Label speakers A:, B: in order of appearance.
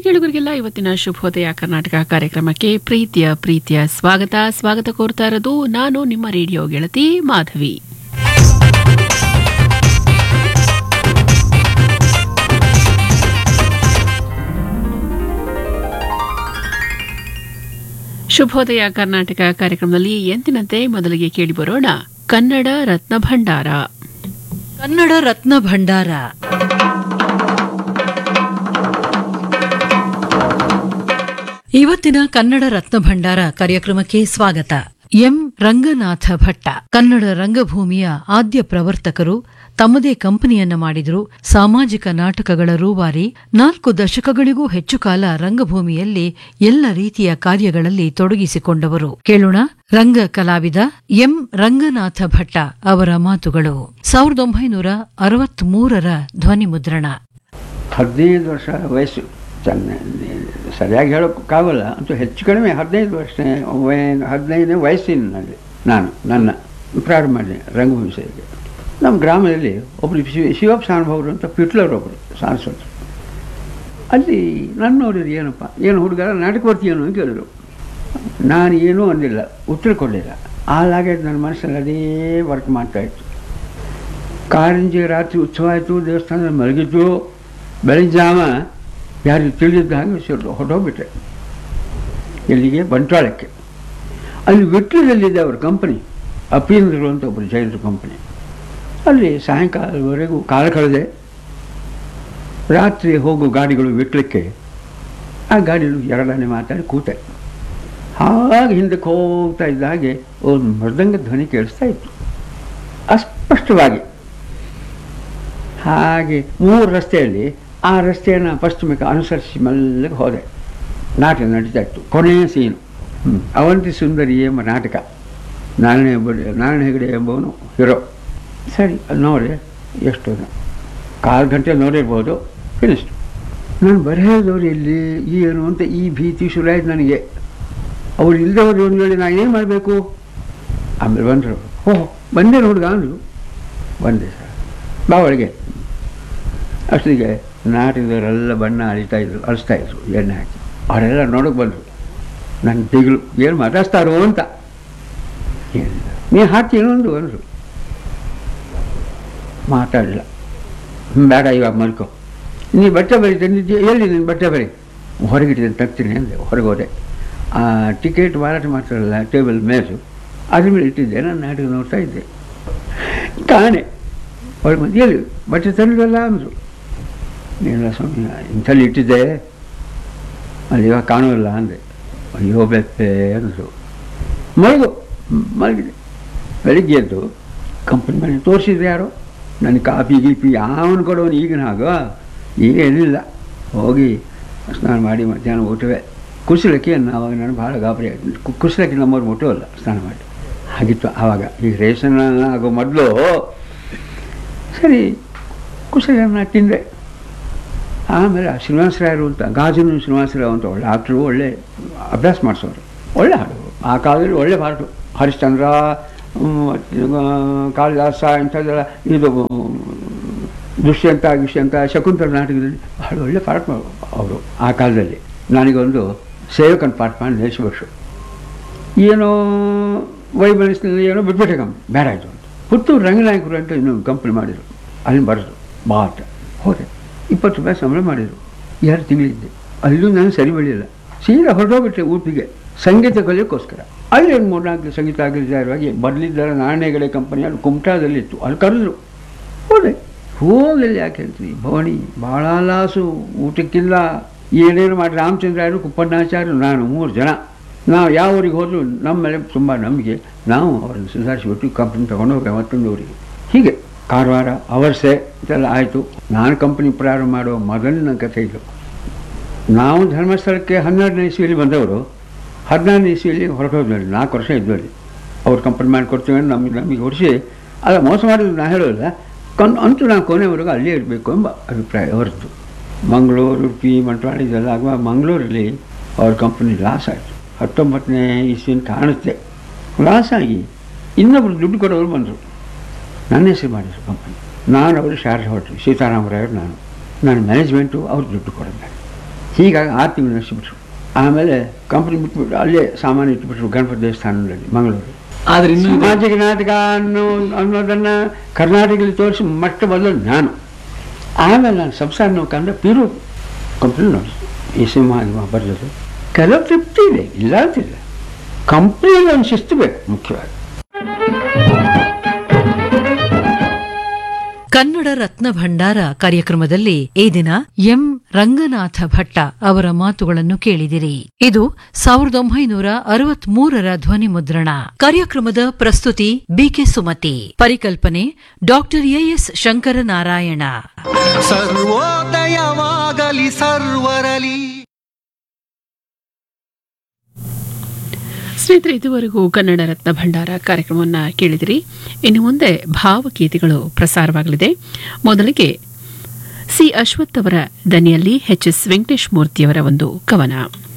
A: ಕೇಳುಗರಿಗೆಲ್ಲ ಇವತ್ತಿನ ಶುಭೋದಯ ಕರ್ನಾಟಕ ಕಾರ್ಯಕ್ರಮಕ್ಕೆ ಪ್ರೀತಿಯ ಪ್ರೀತಿಯ ಸ್ವಾಗತ ಸ್ವಾಗತ ಕೋರ್ತಾ ಇರೋದು ನಾನು ನಿಮ್ಮ ರೇಡಿಯೋ ಗೆಳತಿ ಮಾಧವಿ ಶುಭೋದಯ ಕರ್ನಾಟಕ ಕಾರ್ಯಕ್ರಮದಲ್ಲಿ ಎಂದಿನಂತೆ ಮೊದಲಿಗೆ ಕೇಳಿಬರೋಣ ಕನ್ನಡ ರತ್ನ ಭಂಡಾರ
B: ಕನ್ನಡ ರತ್ನ ಭಂಡಾರ ಇವತ್ತಿನ ಕನ್ನಡ ರತ್ನ ಭಂಡಾರ ಕಾರ್ಯಕ್ರಮಕ್ಕೆ ಸ್ವಾಗತ ಎಂ ರಂಗನಾಥ ಭಟ್ಟ ಕನ್ನಡ ರಂಗಭೂಮಿಯ ಆದ್ಯ ಪ್ರವರ್ತಕರು ತಮ್ಮದೇ ಕಂಪನಿಯನ್ನ ಮಾಡಿದ್ರು ಸಾಮಾಜಿಕ ನಾಟಕಗಳ ರೂವಾರಿ ನಾಲ್ಕು ದಶಕಗಳಿಗೂ ಹೆಚ್ಚು ಕಾಲ ರಂಗಭೂಮಿಯಲ್ಲಿ ಎಲ್ಲ ರೀತಿಯ ಕಾರ್ಯಗಳಲ್ಲಿ ತೊಡಗಿಸಿಕೊಂಡವರು ಕೇಳೋಣ ರಂಗ ಕಲಾವಿದ ಎಂ ರಂಗನಾಥ ಭಟ್ಟ ಅವರ ಮಾತುಗಳು ಸಾವಿರದ ಒಂಬೈನೂರ ಅರವತ್ಮೂರರ ಧ್ವನಿ ಮುದ್ರಣ
C: ಹದಿನೈದು ವರ್ಷ ವಯಸ್ಸು ಚೆನ್ನ ಸರಿಯಾಗಿ ಹೇಳೋಕ್ಕಾಗಲ್ಲ ಅಂತೂ ಹೆಚ್ಚು ಕಡಿಮೆ ಹದಿನೈದು ವರ್ಷ ವಯ- ಹದಿನೈದನೇ ವಯಸ್ಸಿನಲ್ಲಿ ನಾನು ನನ್ನ ಪ್ರಾರಂಭ ಮಾಡಿದೆ ರಂಗಭೂಮಿ ಸೇವೆಗೆ ನಮ್ಮ ಗ್ರಾಮದಲ್ಲಿ ಒಬ್ಬರು ಶಿವ ಶಿವಪ್ಪ ಸಾನುಭವರು ಅಂತ ಪಿಟ್ಲರ್ ಒಬ್ಬರು ಸಾರಸ್ವತ ಅಲ್ಲಿ ನನ್ನ ನೋಡಿದ್ರು ಏನಪ್ಪ ಏನು ಹುಡುಗ ನಾಟಕ ಬರ್ತೀಯೇನು ಅಂತ ಕೇಳಿದ್ರು ನಾನು ಏನೂ ಅಂದಿಲ್ಲ ಉತ್ತರ ಕೊಡಲಿಲ್ಲ ಹಾಗೆ ನನ್ನ ಮನಸ್ಸಲ್ಲಿ ಅದೇ ವರ್ಕ್ ಮಾಡ್ತಾಯಿತ್ತು ಕಾರಂಜಿ ರಾತ್ರಿ ಉತ್ಸವ ಆಯಿತು ದೇವಸ್ಥಾನದಲ್ಲಿ ಮಲಗಿದ್ದು ಬೆಳಗ್ಗೆ ಜಾವ ಯಾರು ತಿಳಿದಿದ್ದ ಹಾಗೆ ಸುಟ್ಟು ಹೊರಟೋಗ್ಬಿಟ್ರೆ ಇಲ್ಲಿಗೆ ಬಂಟ್ವಾಳಕ್ಕೆ ಅಲ್ಲಿ ವಿಟ್ಲದಲ್ಲಿದೆ ಅವ್ರ ಕಂಪನಿ ಅಪೀಂದ್ರಗಳು ಅಂತ ಒಬ್ಬರು ಜೈನರ ಕಂಪನಿ ಅಲ್ಲಿ ಸಾಯಂಕಾಲವರೆಗೂ ಕಾಲ ಕಳೆದೆ ರಾತ್ರಿ ಹೋಗೋ ಗಾಡಿಗಳು ವಿಟ್ಲಕ್ಕೆ ಆ ಗಾಡಿಗಳು ಎರಡನೇ ಮಾತಾಡಿ ಕೂತೆ ಹಾಗೆ ಹಿಂದಕ್ಕೆ ಹೋಗ್ತಾ ಇದ್ದ ಹಾಗೆ ಒಂದು ಮೃದಂಗ ಧ್ವನಿ ಕೇಳಿಸ್ತಾ ಇತ್ತು ಅಸ್ಪಷ್ಟವಾಗಿ ಹಾಗೆ ಮೂರು ರಸ್ತೆಯಲ್ಲಿ ಆ ರಸ್ತೆಯನ್ನು ಪಶ್ಚಿಮಕ್ಕೆ ಅನುಸರಿಸಿ ಮೆಲ್ಲಗೆ ಹೋದೆ ನಾಟಕ ನಡೀತಾ ಇತ್ತು ಕೊನೆಯ ಸೀನು ಹ್ಮ್. ಅವಂತಿ ಸುಂದರಿ ಎಂಬ ನಾಟಕ ನಾರಾಯಣ ಹೆಗ್ಗಡೆ ನಾರಾಯಣ ಹೆಗಡೆ ಎಂಬವನು ಹೀರೋ ಸರಿ ಅಲ್ಲಿ ನೋಡಿ ಎಷ್ಟು ಕಾಲು ಗಂಟೆ ನೋಡಿರ್ಬೋದು ಫಿನಿಸ್ಟ್ ನಾನು ಬರೆಯೋದವ್ರು ಇಲ್ಲಿ ಏನು ಅಂತ ಈ ಭೀತಿ ಶುರುವಾಯ್ತು ನನಗೆ ಅವ್ರು ಇಲ್ಲದವ್ರು ಒಂದು ವೇಳೆ ನಾನು ಏನು ಮಾಡಬೇಕು ಆಮೇಲೆ ಬಂದರು ಓಹ್ ಬಂದೆ ಹುಡುಗ ಅಂದರು ಬಂದೆ ಸರ್ ಬಾ ಒಳಗೆ ಅಷ್ಟೊತ್ತಿಗೆ ನಾಟಕದವರೆಲ್ಲ ಬಣ್ಣ ಅಳಿತಾ ಇದ್ರು ಅಳಿಸ್ತಾ ಇದ್ರು ಎಣ್ಣೆ ಹಾಕಿ ಅವರೆಲ್ಲ ನೋಡೋಕೆ ಬಂದರು ನನ್ನ ದಿಗ್ಳು ಏನು ಮಾತಾಡ್ತಾರೋ ಅಂತ ಏನಿಲ್ಲ ನೀನು ಹಾಕ್ತೀನೋ ಒಂದು ಅಂದರು ಮಾತಾಡಲಿಲ್ಲ ಹ್ಞೂ ಬೇಡ ಇವಾಗ ಮಲ್ಕೋ ನೀ ಬಟ್ಟೆ ಬರಿ ತಂದಿದ್ದೀಯ ಎಲ್ಲಿ ನೀನು ಬಟ್ಟೆ ಬರಿ ಹೊರಗಿಟ್ಟಿದ್ದೇನೆ ತರ್ತೀನಿ ಅಂದೆ ಹೊರಗೆ ಹೋದೆ ಆ ಟಿಕೆಟ್ ಮಾರಾಟ ಮಾಡ್ತಾರಲ್ಲ ಟೇಬಲ್ ಮೇಸು ಅದ್ರ ಮೇಲೆ ಇಟ್ಟಿದ್ದೆ ನಾನು ನಾಟಕ ನೋಡ್ತಾ ಇದ್ದೆ ಕಾಣೆ ಅವ್ರಿಗೆ ಮತ್ತೆ ಎಲ್ಲಿ ಬಟ್ಟೆ ತಂದಿರಲ್ಲ ಅಂದರು ಇಲ್ಲ ಸ್ವಾಮಿ ಇಂಥಲ್ಲಿ ಇಟ್ಟಿದ್ದೆ ಅಲ್ಲಿ ಇವಾಗ ಕಾಣೋಲ್ಲ ಅಂದೆ ಅಯ್ಯೋ ಬೆಪ್ಪೆ ಅಂದರು ಮಲಗು ಹ್ಮ್, ಮಲಗಿದೆ ಬೆಳಿಗ್ಗೆ ಎದ್ದು ಕಂಪನಿ ಮನೆ ತೋರಿಸಿದ್ರೆ ಯಾರೋ ನನಗೆ ಕಾಫಿ ಗೀಪಿ ಯಾವನು ಕೊಡೋನು ಈಗಿನ ಹಾಗ ಏನಿಲ್ಲ ಹೋಗಿ ಸ್ನಾನ ಮಾಡಿ ಮಧ್ಯಾಹ್ನ ಊಟವೇ ಕುಶಲಕ್ಕೆ ಆವಾಗ ನಾನು ಭಾಳ ಗಾಬರಿ ಆಯ್ತು ಕು- ಕುಶಲಕ್ಕೆ ನಮ್ಮವ್ರು ಮುಟ್ಟುವಲ್ಲ ಸ್ನಾನ ಮಾಡಿ ಹಾಗಿತ್ತು ಆವಾಗ ಈ ರೇಷನ್ ಆಗೋ ಮೊದಲು ಸರಿ ಕುಶಲನ್ನ ತಿಂದೆ ಆಮೇಲೆ ಆ ಶ್ರೀನಿವಾಸರಾಯರು ಅಂತ ಗಾಜನು ಶ್ರೀನಿವಾಸರಾವ್ ಅಂತ ಒಳ್ಳೆ ಆಕ್ಟ್ರು ಒಳ್ಳೆ ಅಭ್ಯಾಸ ಮಾಡಿಸೋರು ಒಳ್ಳೆ ಹಾಡು ಆ ಕಾಲದಲ್ಲಿ ಒಳ್ಳೆ ಹಾಡು ಹರಿಶ್ಚಂದ್ರ ಹ್ಮ್, ಆ, ಕಾಳಿದಾಸ ಇಂಥದ್ದೆಲ್ಲ ಇದು ದುಷ್ಯಂತ ಗಿಷ್ಯಂತ ಶಕುಂತಲ ನಾಟಕದಲ್ಲಿ ಬಹಳ ಒಳ್ಳೆ ಪಾಠ ಅವರು ಆ ಕಾಲದಲ್ಲಿ ನನಗೊಂದು ಸೇವಕನ ಪಾಠ ಮಾಡಿ ದೇಶಭಕ್ಷ ಏನೋ ವೈಬಲಿಸ್ನಲ್ಲಿ ಏನೋ ಬಿಟ್ಬಿಟ್ಟೆ ಕಂಪ್ನಿ ಬೇಡ ಆಯಿತು ಅಂತ ಪುತ್ತೂರು ರಂಗನಾಯಕರು ಅಂತ ಇನ್ನೊಂದು ಕಂಪ್ನಿ ಮಾಡಿದರು ಅಲ್ಲಿ ಬರೋದು ಬಾ ಅಂತ ಹೋದೆ ಇಪ್ಪತ್ತು ರೂಪಾಯಿ ಸಂಬಳ ಮಾಡಿದರು ಎರಡು ತಿಂಗಳಿದ್ದೆ ಅಲ್ಲೂ ನಾನು ಸರಿ ಬೆಳೆಯಲ್ಲ ಸೀದಾ ಹೊರಟೋಗ್ಬಿಟ್ಟೆ ಊಟಿಗೆ ಸಂಗೀತ ಕಲಿಯೋಕ್ಕೋಸ್ಕರ ಅಲ್ಲಿ ಒಂದು ಮೂರ್ನಾಲ್ಕು ಸಂಗೀತ ಆಗಿದ್ದಾರವಾಗಿ ಬರಲಿದ್ದಾರೆ ನಾಣ್ಯಗಡೆ ಕಂಪನಿ ಅಲ್ಲಿ ಕುಮಟಾದಲ್ಲಿತ್ತು ಅಲ್ಲಿ ಕರೆದ್ರು ಹೋದೆ ಹೋಗಲಿ ಯಾಕೆ ಹೇಳ್ತೀವಿ ಭವಣಿ ಭಾಳ ಲಾಸು ಊಟಕ್ಕಿಲ್ಲ ಏನೇನು ಮಾಡಿ ರಾಮಚಂದ್ರಾಯರು ಕುಪ್ಪಣ್ಣಾಚಾರ್ಯರು ನಾನು ಮೂರು ಜನ ನಾವು ಯಾವ ಊರಿಗೆ ಹೋದರೂ ನಮ್ಮ ಮೇಲೆ ತುಂಬ ನಂಬಿಕೆ ನಾವು ಅವರನ್ನು ಸುಧಾರಿಸಿಬಿಟ್ಟು ಕಂಪ್ನಿ ತೊಗೊಂಡು ಹೋಗಿ ಮತ್ತೊಂದು ಊರಿಗೆ ಹೀಗೆ ಕಾರವಾರ ಅವರ್ಸೆ ಇದೆಲ್ಲ ಆಯಿತು ನಾನು ಕಂಪ್ನಿ ಪ್ರಾರಂಭ ಮಾಡೋ ಮೊದಲಿನ ಕಥೆ ಇದು ನಾವು ಧರ್ಮಸ್ಥಳಕ್ಕೆ ಹನ್ನೆರಡನೇ ಇಸ್ವಿಯಲ್ಲಿ ಬಂದವರು ಹದಿನಾರನೇ ಇಸ್ವಿಯಲ್ಲಿ ಹೊರಟೋದ್ವಿ ನಾಲ್ಕು ವರ್ಷ ಇದ್ವಲ್ಲಿ ಅವ್ರು ಕಂಪ್ನಿ ಮಾಡಿಕೊಡ್ತೀವಿ ಅಂತ ನಮಗೆ ನಮಗೆ ಹೊರಿಸಿ ಅಲ್ಲ ಮೋಸ ಮಾಡಿದ್ರು ನಾ ಹೇಳೋಲ್ಲ ಕನ್ ಅಂತೂ ನಾನು ಕೊನೆವರೆಗೂ ಅಲ್ಲೇ ಇರಬೇಕು ಎಂಬ ಅಭಿಪ್ರಾಯ ಹೊರತು ಮಂಗಳೂರು ಉಡುಪಿ ಬಂಟ್ವಾಳ ಇದೆಲ್ಲ ಆಗುವಾಗ ಮಂಗಳೂರಲ್ಲಿ ಅವ್ರ ಕಂಪ್ನಿ ಲಾಸ್ ಆಯಿತು ಹತ್ತೊಂಬತ್ತನೇ ಇಸ್ವಿನ ಕಾಣುತ್ತೆ ಲಾಸ್ ಆಗಿ ಇನ್ನೊಬ್ರು ದುಡ್ಡು ಕೊಡೋರು ಬಂದರು ನನ್ನ ಹೆಸರು ಮಾಡಿದ್ರು ಕಂಪನಿ ನಾನು ಅವರು ಶಾರದಾ ಹೋಟ್ಲು ಸೀತಾರಾಮರಾಯರು ನಾನು ನಾನು ಮ್ಯಾನೇಜ್ಮೆಂಟು ಅವ್ರು ದುಡ್ಡು ಕೊಡೋದು ಹೀಗಾಗಿ ಆರು ತಿಂಗಳು ನಡೆಸಿಬಿಟ್ರು ಆಮೇಲೆ ಕಂಪ್ನಿ ಬಿಟ್ಬಿಟ್ಟು ಅಲ್ಲೇ ಸಾಮಾನು ಇಟ್ಬಿಟ್ರು ಗಣಪತಿ ದೇವಸ್ಥಾನದಲ್ಲಿ ಮಂಗಳೂರು
D: ಆದ್ರೆ ಇನ್ನು ಇದೆ.
C: ಸಾಮಾಜಿಕ ನಾಟಕ ಅನ್ನೋ ಅನ್ನೋದನ್ನು ಕರ್ನಾಟಕದಲ್ಲಿ ತೋರಿಸಿ ಮಟ್ಟ ಬದಲು ನಾನು ಆಮೇಲೆ ನಾನು ಸಂಸಾರ ನೋಡ್ಕೊಂಡ್ರೆ ಪಿರು ಕಂಪ್ನಿ ನೋಡಿ ಈ ಸಿನಿಮಾ ಗಿಮ ಬರೆಯೋದು ಕೆಲವು ತೃಪ್ತಿ ಇದೆ ಇಲ್ಲ ಅಂತಿಲ್ಲ ಕಂಪ್ನಿಯಲ್ಲಿ ಒಂದು ಶಿಸ್ತು ಬೇಕು ಮುಖ್ಯವಾಗಿ
B: ಕನ್ನಡ ರತ್ನ ಭಂಡಾರ ಕಾರ್ಯಕ್ರಮದಲ್ಲಿ ಈ ದಿನ ಎಂ ರಂಗನಾಥ ಭಟ್ಟ ಅವರ ಮಾತುಗಳನ್ನು ಕೇಳಿದಿರಿ ಇದು ಸಾವಿರದ ಒಂಬೈನೂರ ಅರವತ್ಮೂರರ ಧ್ವನಿ ಮುದ್ರಣ ಕಾರ್ಯಕ್ರಮದ ಪ್ರಸ್ತುತಿ ಬಿಕೆ ಸುಮತಿ ಪರಿಕಲ್ಪನೆ ಡಾಕ್ಟರ್ ಎಎಸ್ ಶಂಕರನಾರಾಯಣ
E: ಸರ್ವೋದಯವಾಗಲಿ ಸರ್ವರಲಿ
A: ಸ್ನೇಹಿತರೆ ಇದುವರೆಗೂ ಕನ್ನಡ ರತ್ನ ಭಂಡಾರ ಕಾರ್ಯಕ್ರಮವನ್ನು ಕೇಳಿದಿರಿ ಇನ್ನು ಮುಂದೆ ಭಾವಗೀತೆಗಳು ಪ್ರಸಾರವಾಗಲಿದೆ ಮೊದಲಿಗೆ ಸಿ ಅಶ್ವಥ್ ಅವರ ದನಿಯಲ್ಲಿ ಎಚ್ ಎಸ್ ವೆಂಕಟೇಶ್ ಮೂರ್ತಿಯವರ ಒಂದು ಕವನ